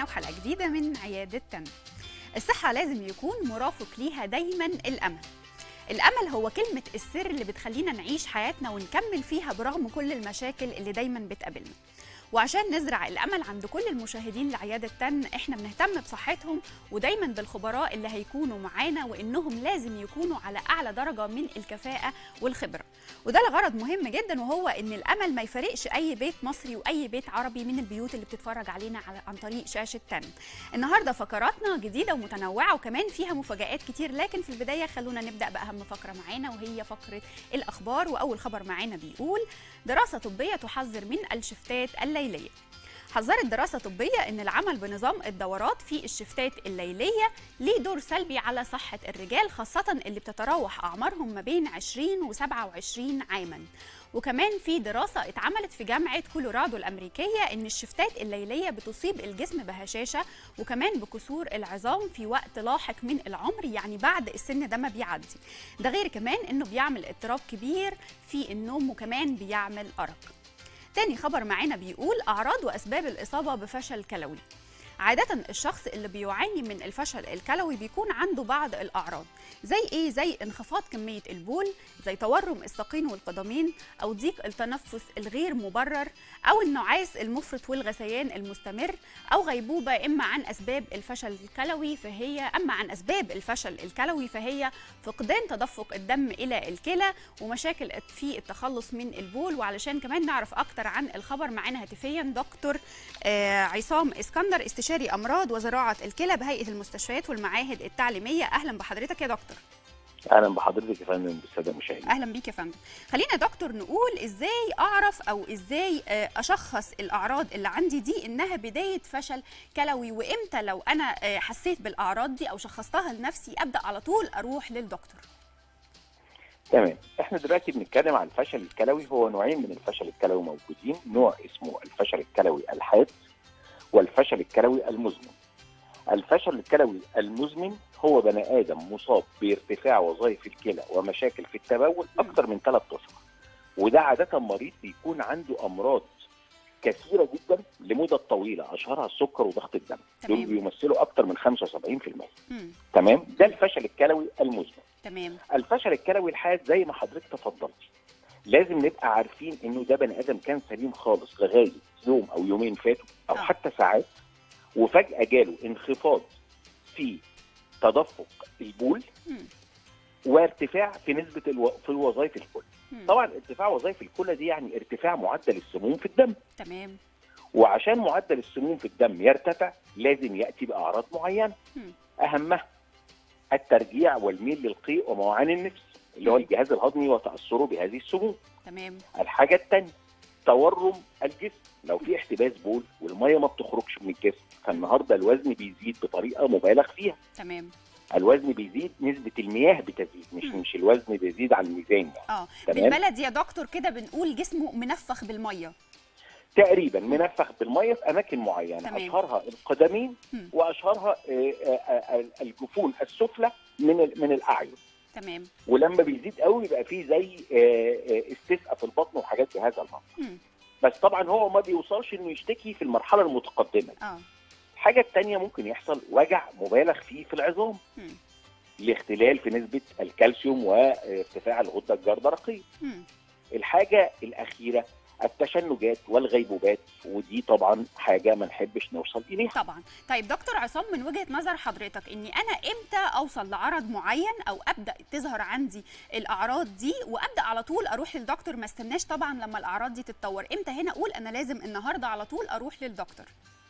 معانا وحلقه جديده من عياده تن الصحه لازم يكون مرافق ليها دايما الامل الامل هو كلمه السر اللي بتخلينا نعيش حياتنا ونكمل فيها برغم كل المشاكل اللي دايما بتقابلنا وعشان نزرع الامل عند كل المشاهدين لعياده تن احنا بنهتم بصحتهم ودايما بالخبراء اللي هيكونوا معانا وانهم لازم يكونوا على اعلى درجه من الكفاءه والخبره وده لغرض مهم جدا وهو ان الامل ما يفارقش اي بيت مصري واي بيت عربي من البيوت اللي بتتفرج علينا على عن طريق شاشه تن النهارده فقراتنا جديده ومتنوعه وكمان فيها مفاجات كتير لكن في البدايه خلونا نبدا باهم فقره معانا وهي فقره الاخبار واول خبر معانا بيقول دراسه طبيه تحذر من الشفتات الليليه حذرت دراسة طبية أن العمل بنظام الدورات في الشفتات الليلية ليه دور سلبي على صحة الرجال خاصة اللي بتتراوح أعمارهم ما بين 20 و 27 عاما وكمان في دراسة اتعملت في جامعة كولورادو الأمريكية أن الشفتات الليلية بتصيب الجسم بهشاشة وكمان بكسور العظام في وقت لاحق من العمر يعني بعد السن ده ما بيعدي ده غير كمان أنه بيعمل اضطراب كبير في النوم وكمان بيعمل أرق تاني خبر معانا بيقول أعراض وأسباب الإصابة بفشل كلوي عادة الشخص اللي بيعاني من الفشل الكلوي بيكون عنده بعض الأعراض زي إيه؟ زي انخفاض كمية البول زي تورم الساقين والقدمين أو ضيق التنفس الغير مبرر أو النعاس المفرط والغثيان المستمر أو غيبوبة إما عن أسباب الفشل الكلوي فهي أما عن أسباب الفشل الكلوي فهي فقدان تدفق الدم إلى الكلى ومشاكل في التخلص من البول وعلشان كمان نعرف أكتر عن الخبر معانا هاتفيا دكتور آه عصام اسكندر استشاري أمراض وزراعة الكلى بهيئة المستشفيات والمعاهد التعليمية أهلا بحضرتك يا دكتور اهلا بحضرتك يا فندم بالساده المشاهدين اهلا بيك يا فندم خلينا يا دكتور نقول ازاي اعرف او ازاي اشخص الاعراض اللي عندي دي انها بدايه فشل كلوي وامتى لو انا حسيت بالاعراض دي او شخصتها لنفسي ابدا على طول اروح للدكتور تمام احنا دلوقتي بنتكلم عن الفشل الكلوي هو نوعين من الفشل الكلوي موجودين نوع اسمه الفشل الكلوي الحاد والفشل الكلوي المزمن الفشل الكلوي المزمن هو بني ادم مصاب بارتفاع وظائف الكلى ومشاكل في التبول اكثر من ثلاث اشهر وده عاده مريض بيكون عنده امراض كثيره جدا لمده طويله اشهرها السكر وضغط الدم تمام. دول بيمثلوا اكثر من 75% مم. تمام ده الفشل الكلوي المزمن تمام الفشل الكلوي الحاد زي ما حضرتك تفضلتي لازم نبقى عارفين انه ده بني ادم كان سليم خالص لغايه يوم او يومين فاتوا او آه. حتى ساعات وفجاه جاله انخفاض في تدفق البول مم. وارتفاع في نسبه الو... في الوظائف الكلى مم. طبعا ارتفاع وظائف الكلى دي يعني ارتفاع معدل السموم في الدم تمام وعشان معدل السموم في الدم يرتفع لازم ياتي باعراض معينه مم. اهمها الترجيع والميل للقيء وموعان النفس اللي هو مم. الجهاز الهضمي وتاثره بهذه السموم تمام الحاجه الثانيه تورم الجسم لو في احتباس بول والميه ما بتخرجش من الجسم فالنهارده الوزن بيزيد بطريقه مبالغ فيها تمام الوزن بيزيد نسبه المياه بتزيد مش مم. مش الوزن بيزيد عن الميزان يعني اه تمام. بالبلد يا دكتور كده بنقول جسمه منفخ بالميه تقريبا منفخ بالميه في اماكن معينه تمام. اشهرها القدمين مم. واشهرها آه، آه، آه، الجفون السفلى من ال- من الاعين تمام ولما بيزيد قوي يبقى فيه زي آه، آه، استسقاء في البطن وحاجات بهذا النمط مم. بس طبعا هو ما بيوصلش انه يشتكي في المرحله المتقدمه اه الحاجه الثانيه ممكن يحصل وجع مبالغ فيه في العظام مم. لاختلال في نسبه الكالسيوم وارتفاع الغده الجرثرقيه مم. الحاجه الاخيره التشنجات والغيبوبات ودي طبعا حاجه ما نحبش نوصل اليها طبعا طيب دكتور عصام من وجهه نظر حضرتك اني انا امتى اوصل لعرض معين او ابدا تظهر عندي الاعراض دي وابدا على طول اروح للدكتور ما استناش طبعا لما الاعراض دي تتطور امتى هنا اقول انا لازم النهارده على طول اروح للدكتور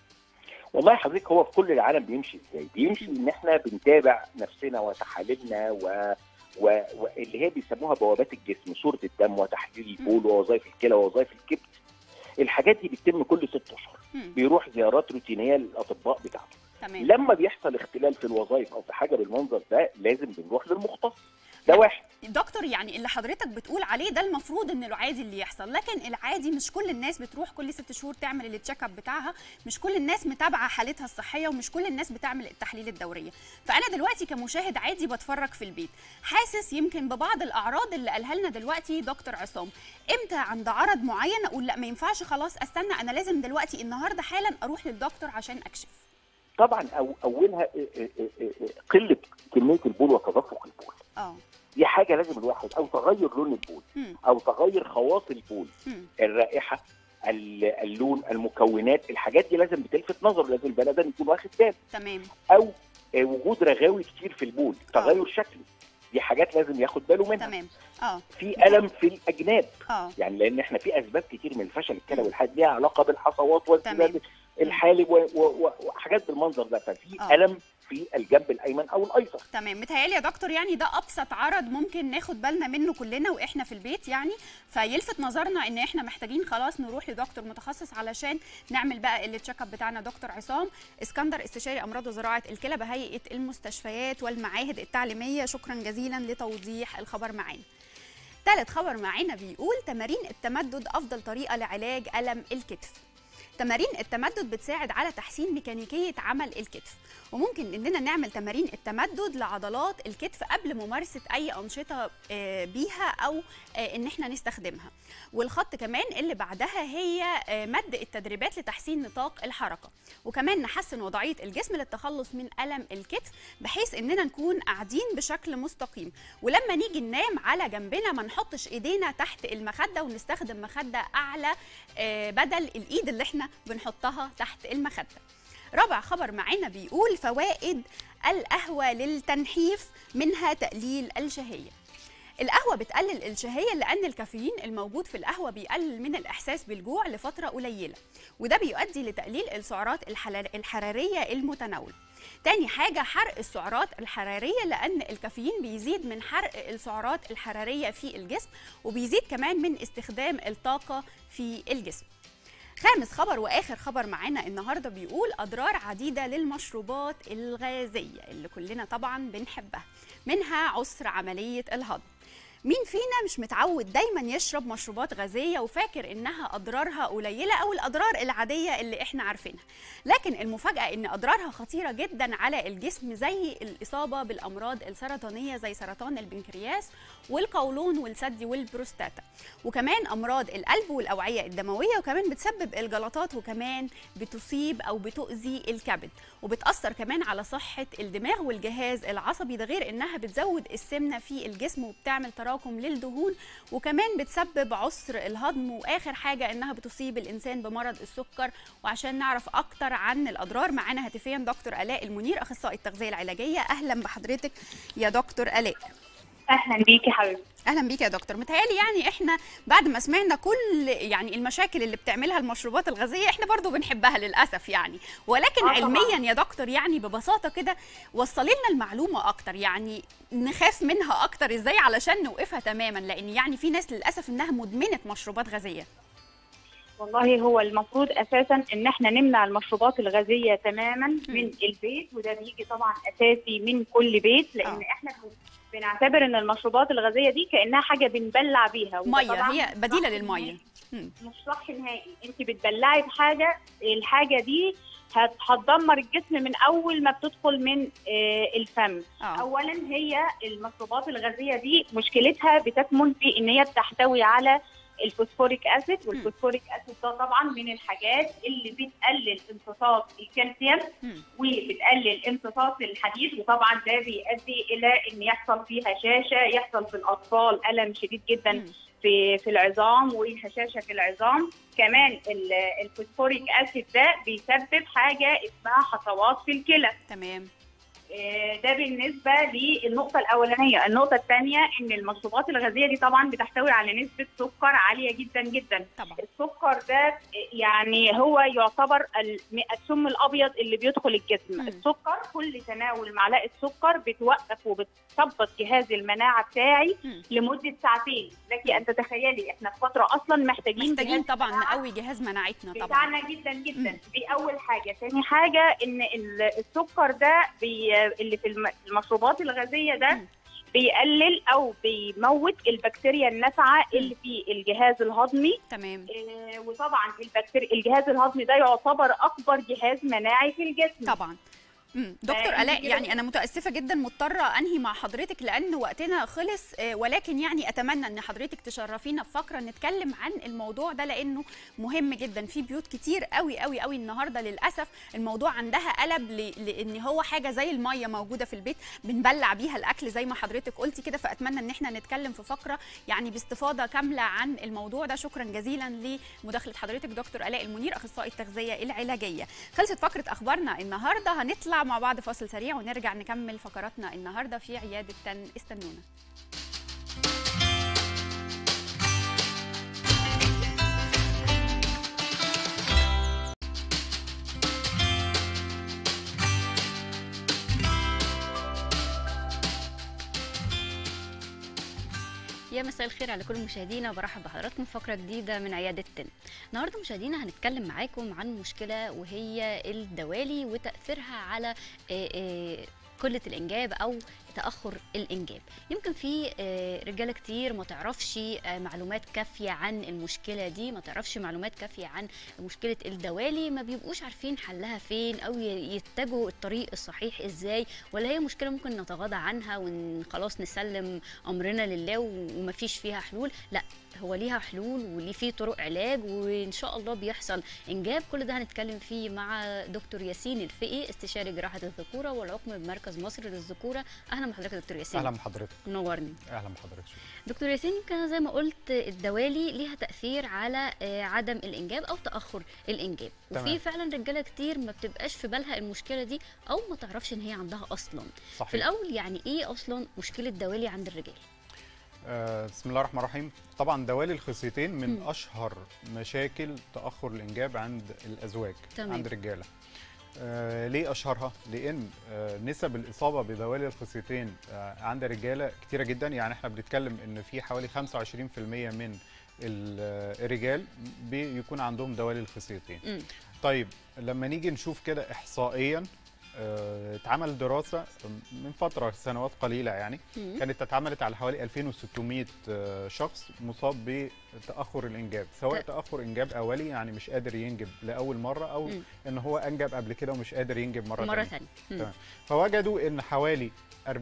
والله حضرتك هو في كل العالم بيمشي ازاي؟ بيمشي ان احنا بنتابع نفسنا وتحاليلنا و... و... واللي هي بيسموها بوابات الجسم صوره الدم وتحليل البول ووظائف الكلى ووظائف الكبد الحاجات دي بتتم كل ست اشهر مم. بيروح زيارات روتينيه للاطباء بتاعته تمام لما بيحصل اختلال في الوظائف او في حاجه بالمنظر ده لازم بنروح للمختص ده واحد دكتور يعني اللي حضرتك بتقول عليه ده المفروض ان العادي اللي يحصل لكن العادي مش كل الناس بتروح كل ست شهور تعمل التشيك اب بتاعها مش كل الناس متابعه حالتها الصحيه ومش كل الناس بتعمل التحليل الدوريه فانا دلوقتي كمشاهد عادي بتفرج في البيت حاسس يمكن ببعض الاعراض اللي قالها لنا دلوقتي دكتور عصام امتى عند عرض معين اقول لا ما ينفعش خلاص استنى انا لازم دلوقتي النهارده حالا اروح للدكتور عشان اكشف طبعا أو اولها آه، آه، آه، آه، قله كميه البول وتدفق البول اه دي حاجه لازم الواحد او تغير لون البول مم. او تغير خواص البول مم. الرائحه ال- اللون المكونات الحاجات دي لازم بتلفت نظر لازم البني ادم يكون واخد باله تمام او آه، وجود رغاوي كتير في البول تغير شكله دي حاجات لازم ياخد باله منها تمام اه في الم في الاجناب اه يعني لان احنا في اسباب كتير من الفشل الكلوي الحاد ليها علاقه بالحصوات تمام. والسداد الحالب و- و- و- وحاجات بالمنظر ده ففي آه. الم في الجنب الايمن او الايسر تمام متهيألي يا دكتور يعني ده ابسط عرض ممكن ناخد بالنا منه كلنا واحنا في البيت يعني فيلفت نظرنا ان احنا محتاجين خلاص نروح لدكتور متخصص علشان نعمل بقى التشيك اب بتاعنا دكتور عصام اسكندر استشاري امراض وزراعه الكلى بهيئه المستشفيات والمعاهد التعليميه شكرا جزيلا لتوضيح الخبر معانا ثالث خبر معانا بيقول تمارين التمدد افضل طريقه لعلاج الم الكتف تمارين التمدد بتساعد على تحسين ميكانيكيه عمل الكتف وممكن اننا نعمل تمارين التمدد لعضلات الكتف قبل ممارسه اي انشطه آه، بيها او آه، ان احنا نستخدمها والخط كمان اللي بعدها هي آه، مد التدريبات لتحسين نطاق الحركه وكمان نحسن وضعيه الجسم للتخلص من الم الكتف بحيث اننا نكون قاعدين بشكل مستقيم ولما نيجي ننام على جنبنا ما نحطش ايدينا تحت المخده ونستخدم مخده اعلى آه، بدل الايد اللي احنا بنحطها تحت المخده رابع خبر معانا بيقول فوائد القهوة للتنحيف منها تقليل الشهية القهوة بتقلل الشهية لأن الكافيين الموجود في القهوة بيقلل من الإحساس بالجوع لفترة قليلة وده بيؤدي لتقليل السعرات الحلال- الحرارية المتناولة تاني حاجة حرق السعرات الحرارية لأن الكافيين بيزيد من حرق السعرات الحرارية في الجسم وبيزيد كمان من استخدام الطاقة في الجسم خامس خبر واخر خبر معانا النهارده بيقول اضرار عديده للمشروبات الغازيه اللي كلنا طبعا بنحبها منها عسر عمليه الهضم مين فينا مش متعود دايما يشرب مشروبات غازيه وفاكر انها اضرارها قليله او الاضرار العاديه اللي احنا عارفينها لكن المفاجاه ان اضرارها خطيره جدا على الجسم زي الاصابه بالامراض السرطانيه زي سرطان البنكرياس والقولون والثدي والبروستاتا وكمان امراض القلب والاوعيه الدمويه وكمان بتسبب الجلطات وكمان بتصيب او بتؤذي الكبد وبتاثر كمان على صحه الدماغ والجهاز العصبي ده غير انها بتزود السمنه في الجسم وبتعمل تراكم للدهون وكمان بتسبب عسر الهضم واخر حاجه انها بتصيب الانسان بمرض السكر وعشان نعرف اكتر عن الاضرار معانا هاتفيا دكتور الاء المنير اخصائي التغذيه العلاجيه اهلا بحضرتك يا دكتور الاء اهلا بيكي حبيبتي اهلا بيك يا دكتور متهيألي يعني احنا بعد ما سمعنا كل يعني المشاكل اللي بتعملها المشروبات الغازيه احنا برضو بنحبها للاسف يعني ولكن آه طبعاً. علميا يا دكتور يعني ببساطه كده وصلي لنا المعلومه اكتر يعني نخاف منها اكتر ازاي علشان نوقفها تماما لان يعني في ناس للاسف انها مدمنه مشروبات غازيه والله هو المفروض اساسا ان احنا نمنع المشروبات الغازيه تماما من البيت وده بيجي طبعا اساسي من كل بيت لان آه. احنا بنعتبر ان المشروبات الغازيه دي كانها حاجه بنبلع بيها وده ميه طبعاً هي مش بديله صح للميه نهائي. مم. مش صح نهائي انت بتبلعي بحاجه الحاجه دي هت- هتدمر الجسم من اول ما بتدخل من آه، الفم اه اولا هي المشروبات الغازيه دي مشكلتها بتكمن في ان هي بتحتوي على الفوسفوريك اسيد والفوسفوريك اسيد ده طبعا من الحاجات اللي بتقلل امتصاص الكالسيوم مم. وبتقلل امتصاص الحديد وطبعا ده بيؤدي الى ان يحصل فيه هشاشه يحصل في الاطفال الم شديد جدا مم. في في العظام وهشاشه في العظام كمان ال- الفوسفوريك اسيد ده بيسبب حاجه اسمها حصوات في الكلى تمام آه، ده بالنسبه للنقطه الاولانيه النقطه الثانيه ان المشروبات الغازيه دي طبعا بتحتوي على نسبه سكر عاليه جدا جدا طبعا السكر ده يعني هو يعتبر الم- السم الابيض اللي بيدخل الجسم مم. السكر كل تناول معلقه سكر بتوقف وبتثبط جهاز المناعه بتاعي مم. لمده ساعتين لك ان تتخيلي احنا في فتره اصلا محتاجين محتاجين جهاز طبعا المناعة نقوي جهاز مناعتنا طبعا بتاعنا جدا جدا مم. دي اول حاجه تاني حاجه ان ال- السكر ده بي اللي في الم- المشروبات الغازيه ده مم. بيقلل او بيموت البكتيريا النافعه اللي في الجهاز الهضمي تمام آه، وطبعا البكتيريا الجهاز الهضمي ده يعتبر اكبر جهاز مناعي في الجسم طبعا مم. دكتور فأنت الاء كده- يعني انا متاسفه جدا مضطره انهي مع حضرتك لان وقتنا خلص آه، ولكن يعني اتمنى ان حضرتك تشرفينا في فقره نتكلم عن الموضوع ده لانه مهم جدا في بيوت كتير قوي قوي قوي النهارده للاسف الموضوع عندها قلب ل- لان هو حاجه زي الميه موجوده في البيت بنبلع بيها الاكل زي ما حضرتك قلتي كده فاتمنى ان احنا نتكلم في فقره يعني باستفاضه كامله عن الموضوع ده شكرا جزيلا لمداخله حضرتك دكتور الاء المنير اخصائي التغذيه العلاجيه خلصت فقره اخبارنا النهارده هنطلع مع بعض فاصل سريع ونرجع نكمل فقراتنا النهارده في عياده تن استنونا يا مساء الخير على كل مشاهدينا برحب بحضراتكم في فقره جديده من عياده تن النهارده مشاهدينا هنتكلم معاكم عن مشكله وهي الدوالي وتاثيرها على آه، آه، قله الانجاب او تاخر الانجاب يمكن في آه، رجاله كتير ما تعرفش آه، معلومات كافيه عن المشكله دي ما تعرفش معلومات كافيه عن مشكله الدوالي ما بيبقوش عارفين حلها فين او ي- يتجهوا الطريق الصحيح ازاي ولا هي مشكله ممكن نتغاضى عنها وخلاص نسلم امرنا لله و- ومفيش فيها حلول لا هو ليها حلول وليه فيه طرق علاج وان شاء الله بيحصل انجاب كل ده هنتكلم فيه مع دكتور ياسين الفقي استشاري جراحه الذكوره والعقم بمركز مصر للذكوره اهلا بحضرتك يا دكتور ياسين اهلا بحضرتك نورني اهلا بحضرتك شكرا دكتور ياسين يمكن زي ما قلت الدوالي ليها تاثير على آه، عدم الانجاب او تاخر الانجاب تمام. وفي فعلا رجاله كتير ما بتبقاش في بالها المشكله دي او ما تعرفش ان هي عندها اصلا صحيح في الاول يعني ايه اصلا مشكله دوالي عند الرجال آه بسم الله الرحمن الرحيم طبعا دوالي الخصيتين من مم. اشهر مشاكل تاخر الانجاب عند الازواج تمام. عند الرجاله آه ليه اشهرها لان آه نسب الاصابه بدوالي الخصيتين آه عند الرجاله كتيره جدا يعني احنا بنتكلم ان في حوالي 25% من ال- آه، الرجال بيكون عندهم دوالي الخصيتين مم. طيب لما نيجي نشوف كده احصائيا آه، اتعمل دراسه من فتره سنوات قليله يعني مم. كانت اتعملت على حوالي 2600 آه، شخص مصاب بتاخر الانجاب سواء ت- تاخر انجاب اولي يعني مش قادر ينجب لاول مره او مم. ان هو انجب قبل كده ومش قادر ينجب مره, مره تانية. ثانيه تمام. فوجدوا ان حوالي 40%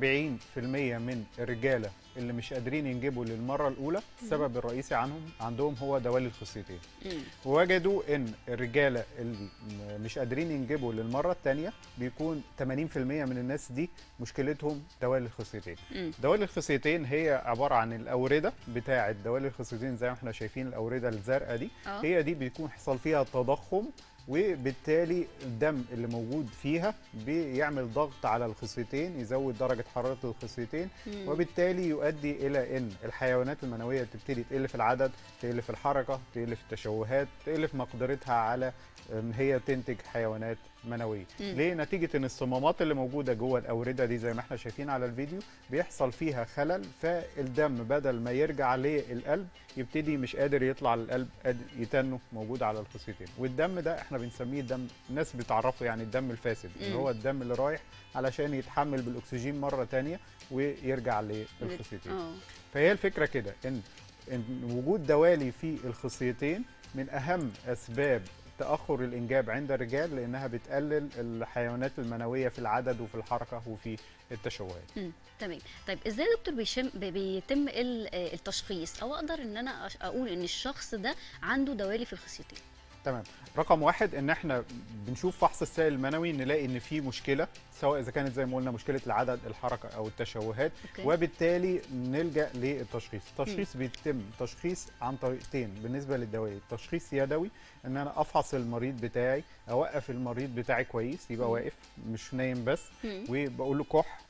من الرجاله اللي مش قادرين ينجبوا للمره الاولى السبب الرئيسي عنهم عندهم هو دوالي الخصيتين ووجدوا ان الرجاله اللي م- مش قادرين ينجبوا للمره الثانيه بيكون 80% من الناس دي مشكلتهم دوالي الخصيتين دوالي الخصيتين هي عباره عن الاورده بتاعه دوالي الخصيتين زي ما احنا شايفين الاورده الزرقاء دي اه هي دي بيكون حصل فيها تضخم وبالتالي الدم اللي موجود فيها بيعمل ضغط على الخصيتين يزود درجه حراره الخصيتين مم. وبالتالي يؤدي الى ان الحيوانات المنويه تبتدي تقل في العدد تقل في الحركه تقل في التشوهات تقل في مقدرتها على ان هي تنتج حيوانات منويه مم. ليه نتيجه ان الصمامات اللي موجوده جوه الاورده دي زي ما احنا شايفين على الفيديو بيحصل فيها خلل فالدم بدل ما يرجع للقلب يبتدي مش قادر يطلع للقلب قادر يتنه موجود على الخصيتين والدم ده احنا بنسميه دم الناس بتعرفه يعني الدم الفاسد اللي مم. هو الدم اللي رايح علشان يتحمل بالاكسجين مره تانية ويرجع للخصيتين اه فهي الفكره كده ان ان وجود دوالي في الخصيتين من اهم اسباب تاخر الانجاب عند الرجال لانها بتقلل الحيوانات المنويه في العدد وفي الحركه وفي التشوهات مم. تمام طيب ازاي يا دكتور بيشم بي- بيتم ال- آه، التشخيص او اقدر ان انا أش- اقول ان الشخص ده عنده دوالي في الخصيتين تمام رقم واحد ان احنا بنشوف فحص السائل المنوي نلاقي ان في مشكله سواء اذا كانت زي ما قلنا مشكله العدد الحركه او التشوهات اوكي وبالتالي نلجا للتشخيص التشخيص بيتم تشخيص عن طريقتين بالنسبه للدوالي تشخيص يدوي ان انا افحص المريض بتاعي اوقف المريض بتاعي كويس يبقى مم. واقف مش نايم بس مم. وبقول له كح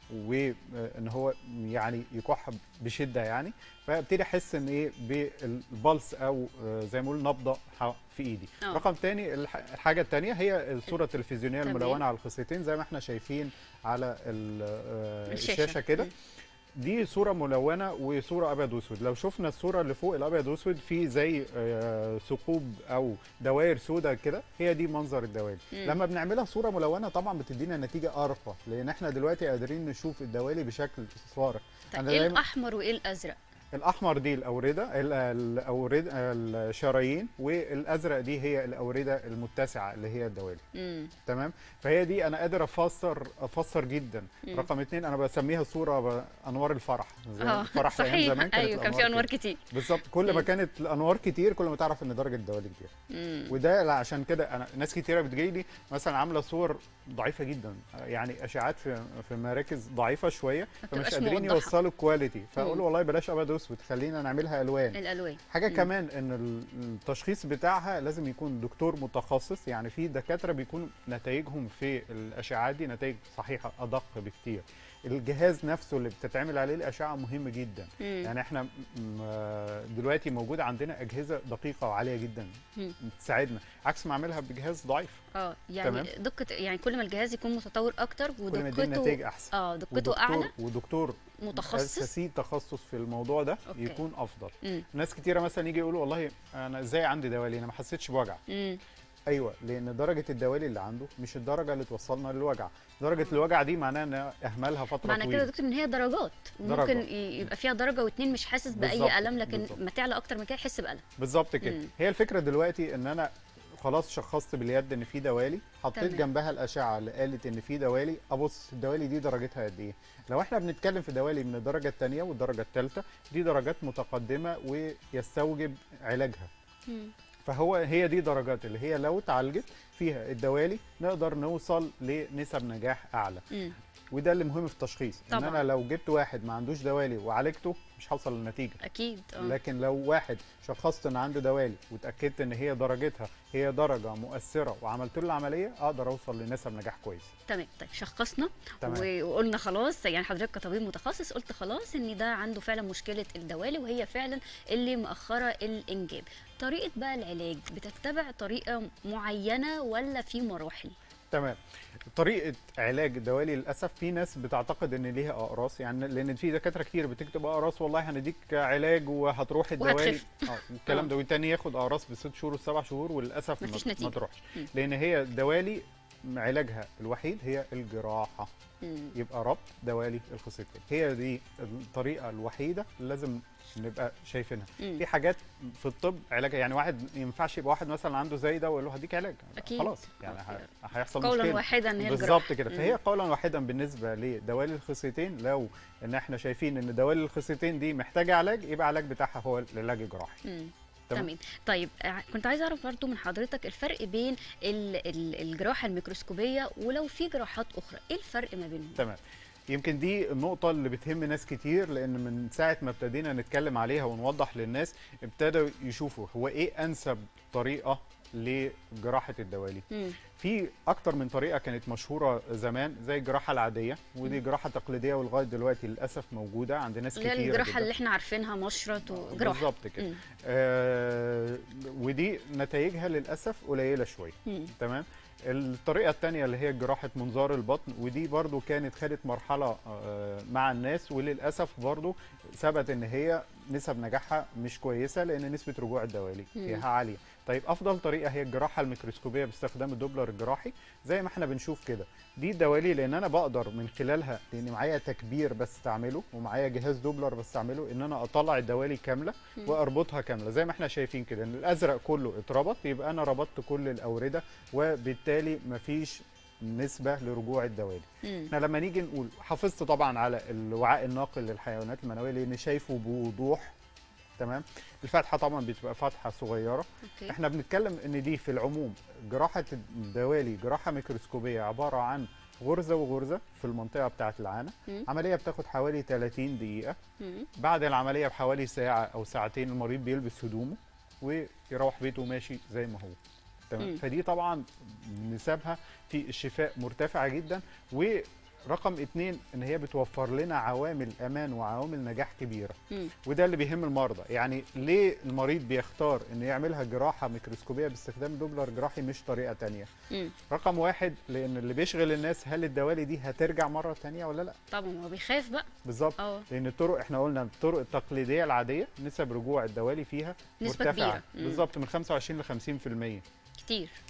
وان هو يعني يكح بشده يعني فابتدي احس ان ايه بالبلس او آه، زي ما نقول نبضه ح- في ايدي آه. رقم تاني الح- الحاجه التانيه هي الصوره التلفزيونيه تمام. الملونه على الخصيتين زي ما احنا شايفين على ال- آه، الشاشة. الشاشه كده مم. دي صوره ملونه وصوره ابيض واسود لو شفنا الصوره اللي فوق الابيض واسود في زي آه، ثقوب او دوائر سوداء كده هي دي منظر الدوالي مم. لما بنعملها صوره ملونه طبعا بتدينا نتيجه ارقى لان احنا دلوقتي قادرين نشوف الدوالي بشكل صارخ طيب أنا ايه دايما- الاحمر وايه الازرق الاحمر دي الاورده ال- الاورده الشرايين والازرق دي هي الاورده المتسعه اللي هي الدوالي مم. تمام فهي دي انا قادر افسر افسر جدا مم. رقم اتنين انا بسميها صوره ب- انوار الفرح زي اه الفرح في ايام صحيح زمان كانت ايوه كان في انوار كده. كتير بالظبط كل ما مم. كانت الانوار كتير كل ما تعرف ان درجه الدوالي كبيره مم. وده لا عشان كده انا ناس كتيره بتجي لي مثلا عامله صور ضعيفه جدا يعني اشعاعات في في مراكز ضعيفه شويه ما فمش بتبقاش قادرين موضحة. يوصلوا الكواليتي فاقول مم. والله بلاش ابيض واسود خلينا نعملها الوان الالوان حاجه مم. كمان ان ال- التشخيص بتاعها لازم يكون دكتور متخصص يعني في دكاتره بيكون نتائجهم في الاشعاعات دي نتائج صحيحه ادق بكتير الجهاز نفسه اللي بتتعمل عليه الاشعه مهم جدا مم. يعني احنا م- م- دلوقتي موجود عندنا اجهزه دقيقه وعاليه جدا مم. تساعدنا عكس ما اعملها بجهاز ضعيف اه يعني تمام. دقه يعني كل ما الجهاز يكون متطور اكتر كل ما دي ودقته النتائج احسن اه دقته ودكتور اعلى ودكتور متخصص اساسي تخصص في الموضوع ده أوكي. يكون افضل مم. ناس كتيره مثلا يجي يقولوا والله انا ازاي عندي دوالي انا ما حسيتش بوجع مم. ايوه لان درجه الدوالي اللي عنده مش الدرجه اللي توصلنا للوجع درجه الوجع دي معناها ان اهملها فتره معنى كده طويله يا دكتور ان هي درجات درجة. وممكن ي- يبقى فيها درجه واتنين مش حاسس باي بالظبط، الم لكن بالظبط. ما تعلى اكتر من كده يحس بالم بالظبط كده مم. هي الفكره دلوقتي ان انا خلاص شخصت باليد ان في دوالي حطيت تمام. جنبها الاشعه اللي قالت ان في دوالي ابص الدوالي دي درجتها قد ايه لو احنا بنتكلم في دوالي من الدرجه الثانيه والدرجه الثالثه دي درجات متقدمه ويستوجب علاجها مم. فهو هي دي درجات اللي هي لو اتعالجت فيها الدوالي نقدر نوصل لنسب نجاح اعلى مم. وده اللي مهم في التشخيص ان طبعاً. انا لو جبت واحد ما عندوش دوالي وعالجته مش هوصل للنتيجه اكيد اه لكن لو واحد شخصت ان عنده دوالي واتاكدت ان هي درجتها هي درجه مؤثره وعملت له العمليه اقدر اوصل لنسب نجاح كويس تمام طيب شخصنا تمام. و- وقلنا خلاص يعني حضرتك كطبيب متخصص قلت خلاص ان ده عنده فعلا مشكله الدوالي وهي فعلا اللي مأخره الانجاب طريقه بقى العلاج بتتبع طريقه معينه ولا في مراحل تمام طريقه علاج الدوالي للاسف في ناس بتعتقد ان ليها اقراص يعني لان في دكاتره كتير بتكتب اقراص والله هنديك علاج وهتروح الدوالي وهتخف. اه الكلام ده والتاني ياخد اقراص بست شهور وسبع شهور وللاسف مفيش ما, نتيجة. ما تروحش مم. لان هي الدوالي علاجها الوحيد هي الجراحه مم. يبقى ربط دوالي الخصيتين هي دي الطريقه الوحيده اللي لازم نبقى شايفينها مم. في حاجات في الطب علاجها يعني واحد ما ينفعش يبقى واحد مثلا عنده زي ده ويقول له هديك علاج أكيد. خلاص يعني ه- هيحصل قولا مشكله واحدا هي بالظبط الجراحة. كده مم. فهي قولا واحدا بالنسبه لدوالي الخصيتين لو ان احنا شايفين ان دوالي الخصيتين دي محتاجه علاج يبقى العلاج بتاعها هو العلاج الجراحي مم. تمام. تمام طيب ع- كنت عايزه اعرف برضو من حضرتك الفرق بين ال ال الجراحه الميكروسكوبيه ولو في جراحات اخرى ايه الفرق ما بينهم تمام يمكن دي النقطة اللي بتهم ناس كتير لأن من ساعة ما ابتدينا نتكلم عليها ونوضح للناس ابتدوا يشوفوا هو إيه أنسب طريقة لجراحة الدوالي مم. في أكتر من طريقة كانت مشهورة زمان زي الجراحة العادية ودي جراحة تقليدية ولغاية دلوقتي للأسف موجودة عند ناس اللي كتير هي الجراحه اللي احنا عارفينها مشرط وجراحه بالظبط كده مم. آه ودي نتائجها للأسف قليلة شوية مم. تمام الطريقة التانية اللي هي جراحة منظار البطن ودي برضو كانت خدت مرحلة آه، مع الناس وللأسف برضو ثبت ان هي نسب نجاحها مش كويسة لان نسبة رجوع الدوالي مم. فيها عالية طيب افضل طريقة هي الجراحة الميكروسكوبية باستخدام الدوبلر الجراحي زي ما احنا بنشوف كده دي الدوالي لان انا بقدر من خلالها لان معايا تكبير بستعمله ومعايا جهاز دوبلر بستعمله ان انا اطلع الدوالي كاملة مم. واربطها كاملة زي ما احنا شايفين كده ان الازرق كله اتربط يبقى انا ربطت كل الاوردة وبالتالي مفيش نسبة لرجوع الدوالي مم. احنا لما نيجي نقول حافظت طبعا على الوعاء الناقل للحيوانات المنوية لان شايفه بوضوح تمام الفتحة طبعا بتبقى فتحة صغيرة اوكي احنا بنتكلم ان دي في العموم جراحة الدوالي جراحة ميكروسكوبية عبارة عن غرزة وغرزة في المنطقة بتاعة العانة مم. عملية بتاخد حوالي 30 دقيقة مم. بعد العملية بحوالي ساعة أو ساعتين المريض بيلبس هدومه ويروح بيته ماشي زي ما هو تمام مم. فدي طبعا نسبها في الشفاء مرتفعة جدا ورقم اتنين ان هي بتوفر لنا عوامل امان وعوامل نجاح كبيره مم. وده اللي بيهم المرضى يعني ليه المريض بيختار انه يعملها جراحه ميكروسكوبيه باستخدام دوبلر جراحي مش طريقه تانية مم. رقم واحد لان اللي بيشغل الناس هل الدوالي دي هترجع مره تانية ولا لا طبعا هو بيخاف بقى بالظبط اه لان الطرق احنا قلنا الطرق التقليديه العاديه نسب رجوع الدوالي فيها نسبة مرتفعه كبيرة. مم. بالظبط من 25 ل 50% كتير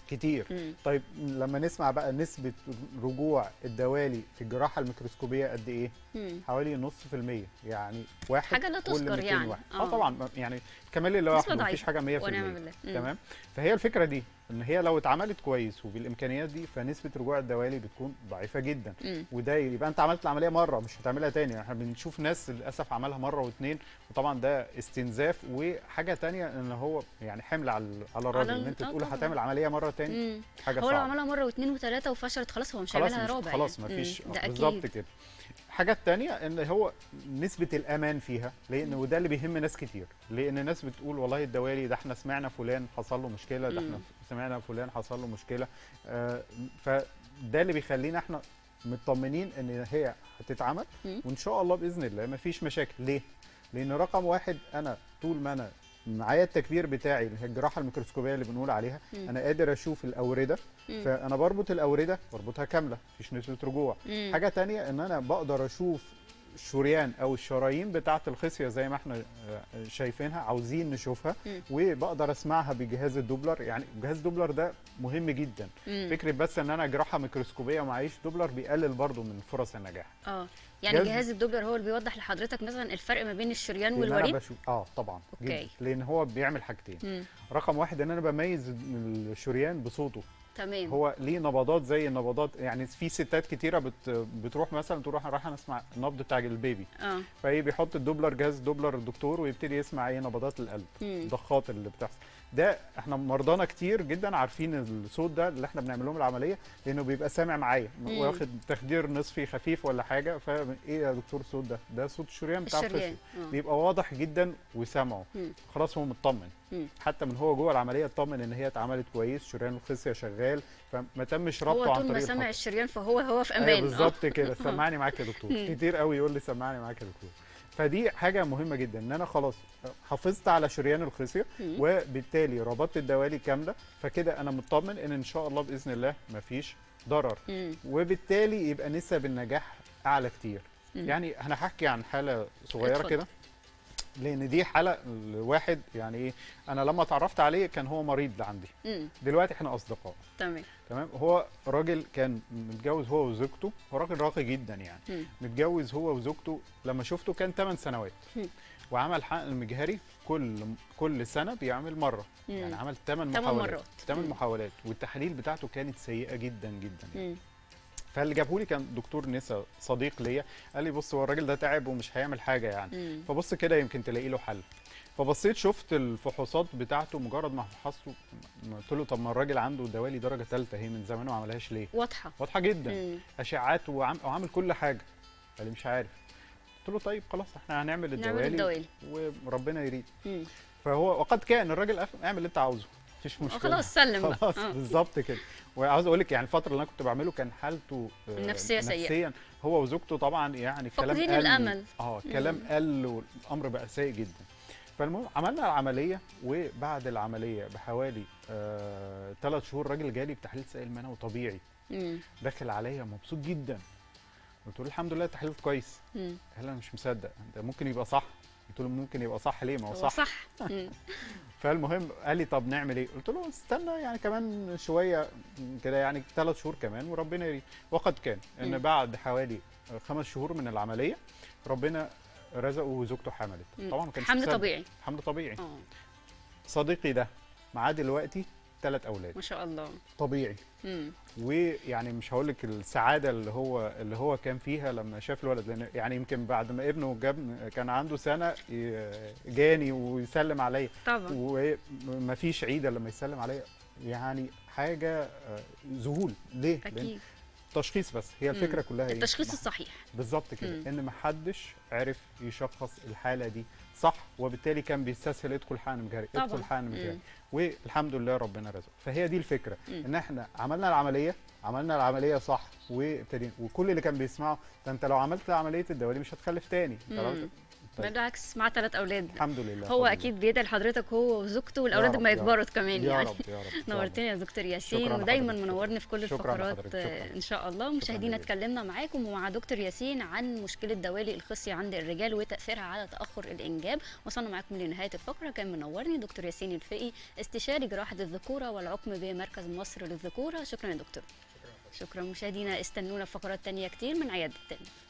كتير مم. طيب لما نسمع بقى نسبه رجوع الدوالي في الجراحه الميكروسكوبيه قد ايه مم. حوالي نص في المية يعني واحد حاجة لا كل تذكر 200 يعني. واحد. آه. اه طبعا يعني كمال الله نسبة وحده مفيش ضعيفة. حاجه 100% ونعم بالله مم. تمام فهي الفكره دي ان هي لو اتعملت كويس وبالامكانيات دي فنسبه رجوع الدوالي بتكون ضعيفه جدا مم. وده يبقى انت عملت العمليه مره مش هتعملها تاني احنا بنشوف ناس للاسف عملها مره واثنين وطبعا ده استنزاف وحاجه تانية ان هو يعني حمل على على الراجل على ان ال- انت آه تقول طبعاً. هتعمل عمليه مره تاني مم. حاجه هو لو صعبه عملها مره واثنين وثلاثه وفشلت خلاص هو مش خلاص هيعملها مش رابع خلاص يعني. مفيش مم. ده بالظبط اكيد كده حاجة تانية ان هو نسبة الامان فيها لان وده اللي بيهم ناس كتير لان الناس بتقول والله الدوالي ده احنا سمعنا فلان حصل له مشكلة ده احنا مم. سمعنا فلان حصل له مشكلة آه فده اللي بيخلينا احنا مطمنين ان هي هتتعمل مم. وان شاء الله باذن الله مفيش مشاكل ليه؟ لان رقم واحد انا طول ما انا معايا التكبير بتاعي اللي هي الجراحه الميكروسكوبيه اللي بنقول عليها مم. انا قادر اشوف الاورده مم. فانا بربط الاورده بربطها كامله مفيش نسبه رجوع مم. حاجه تانية ان انا بقدر اشوف الشريان او الشرايين بتاعه الخصيه زي ما احنا آه، شايفينها عاوزين نشوفها مم. وبقدر اسمعها بجهاز الدوبلر يعني جهاز الدوبلر ده مهم جدا مم. فكره بس ان انا جراحه ميكروسكوبيه ومعيش دوبلر بيقلل برضو من فرص النجاح اه يعني جهاز- جهاز الدوبلر هو اللي بيوضح لحضرتك مثلا الفرق ما بين الشريان لان انا والوريد بشوف اه طبعا أوكي. جدا لان هو بيعمل حاجتين مم. رقم واحد ان انا بميز الشريان بصوته تمام هو ليه نبضات زي النبضات يعني في ستات كتيره بت بتروح مثلا تروح راح انا اسمع النبض بتاع البيبي اه فايه بيحط الدوبلر جهاز دوبلر الدكتور ويبتدي يسمع ايه نبضات القلب مم. الضخات اللي بتحصل ده احنا مرضانا كتير جدا عارفين الصوت ده اللي احنا بنعمل لهم العمليه لانه بيبقى سامع معايا مم. واخد تخدير نصفي خفيف ولا حاجه فايه يا دكتور الصوت ده ده صوت الشريان بتاع الشريان الخصيه آه. بيبقى واضح جدا وسامعه مم. خلاص هو مطمن مم. حتى من هو جوه العمليه اطمن ان هي اتعملت كويس شريان الخصيه شغال فما تمش ربطه هو عن طول ما طريق سامع الخط. الشريان فهو هو في ايوه امان آه. بالظبط كده سمعني معاك يا دكتور مم. كتير قوي يقول لي سمعني معاك يا دكتور فدي حاجه مهمه جدا ان انا خلاص حافظت على شريان الخصيه مم. وبالتالي ربطت الدوالي كامله فكده انا مطمن ان ان شاء الله باذن الله مفيش ضرر مم. وبالتالي يبقى نسب النجاح اعلى كتير مم. يعني انا هحكي عن حاله صغيره اتفضل. كده لان دي حاله لواحد يعني ايه انا لما اتعرفت عليه كان هو مريض عندي مم. دلوقتي احنا اصدقاء تمام تمام هو راجل كان متجوز هو وزوجته هو راجل راقي جدا يعني مم. متجوز هو وزوجته لما شفته كان 8 سنوات مم. وعمل حقن مجهري كل كل سنه بيعمل مره مم. يعني عمل 8 تمن محاولات مرات. 8 مم. محاولات والتحاليل بتاعته كانت سيئه جدا جدا مم. فاللي جابه لي كان دكتور نسا صديق ليا قال لي بص هو الراجل ده تعب ومش هيعمل حاجه يعني مم. فبص كده يمكن تلاقي له حل فبصيت شفت الفحوصات بتاعته مجرد ما فحصته قلت له طب ما الراجل عنده دوالي درجه ثالثه هي من زمان ما عملهاش ليه واضحه واضحه جدا مم. اشعاعات وعم... وعامل كل حاجه قال لي مش عارف قلت له طيب خلاص احنا هنعمل نعمل الدوالي الدوالي وربنا يريد مم. فهو وقد كان الراجل أخ- اعمل اللي انت عاوزه مفيش آه، مشكله خلاص سلم بقى خلاص آه. بالظبط كده وعاوز اقول لك يعني الفتره اللي انا كنت بعمله كان حالته آه، النفسية سيئة. نفسيا هو وزوجته طبعا يعني كلام فاقدين قل الأمل. اه كلام مم. قل والامر بقى سيء جدا فالمهم عملنا العمليه وبعد العمليه بحوالي ثلاث شهور الراجل جالي بتحليل سائل منوي طبيعي مم. داخل عليا مبسوط جدا قلت له الحمد لله التحليل كويس مم. قال انا مش مصدق ده ممكن يبقى صح قلت له ممكن يبقى صح ليه ما هو هو صح صح مم. فالمهم قال لي طب نعمل ايه؟ قلت له استنى يعني كمان شويه كده يعني ثلاث شهور كمان وربنا يريد وقد كان ان مم. بعد حوالي خمس شهور من العمليه ربنا رزقه وزوجته حملت مم. طبعا ما كانش حمل مصدق. طبيعي حمل طبيعي اه صديقي ده معاه دلوقتي ثلاث اولاد ما شاء الله طبيعي مم. ويعني مش هقول لك السعاده اللي هو اللي هو كان فيها لما شاف الولد لان يعني يمكن بعد ما ابنه جاب كان عنده سنه ي- جاني ويسلم عليا طبعا وما فيش عيده لما يسلم عليا يعني حاجه آه، ذهول ليه؟ لأن اكيد تشخيص بس هي الفكره كلها ايه؟ التشخيص ما- الصحيح بالظبط كده مم. ان ما حدش عرف يشخص الحاله دي صح وبالتالي كان بيستسهل يدخل حقن مجهري طبعاً. يدخل حقن مجهري مم. والحمد لله ربنا رزقه فهي دي الفكره مم. ان احنا عملنا العمليه عملنا العمليه صح وابتدينا وكل اللي كان بيسمعه ده انت لو عملت عمليه الدوالي مش هتخلف تاني انت لو مم. طيب. بالعكس مع ثلاث اولاد الحمد لله هو فضل اكيد بيدعي لحضرتك هو وزوجته والاولاد رب، لما يا رب. يكبروا كمان الله. يعني يا رب يا رب يا رب. نورتني يا دكتور ياسين شكراً ودايما لحضرتك. منورني في كل شكراً الفقرات لحضرتك. آه، شكراً. ان شاء الله مشاهدينا جزيلاً. اتكلمنا معاكم ومع دكتور ياسين عن مشكله دوالي الخصيه عند الرجال وتاثيرها على تاخر الانجاب وصلنا معاكم لنهايه الفقره كان منورني دكتور ياسين الفقي استشاري جراحه الذكوره والعقم بمركز مصر للذكوره شكرا يا دكتور شكرا مشاهدينا استنونا في فقرات تانية كتير من عيادة التاني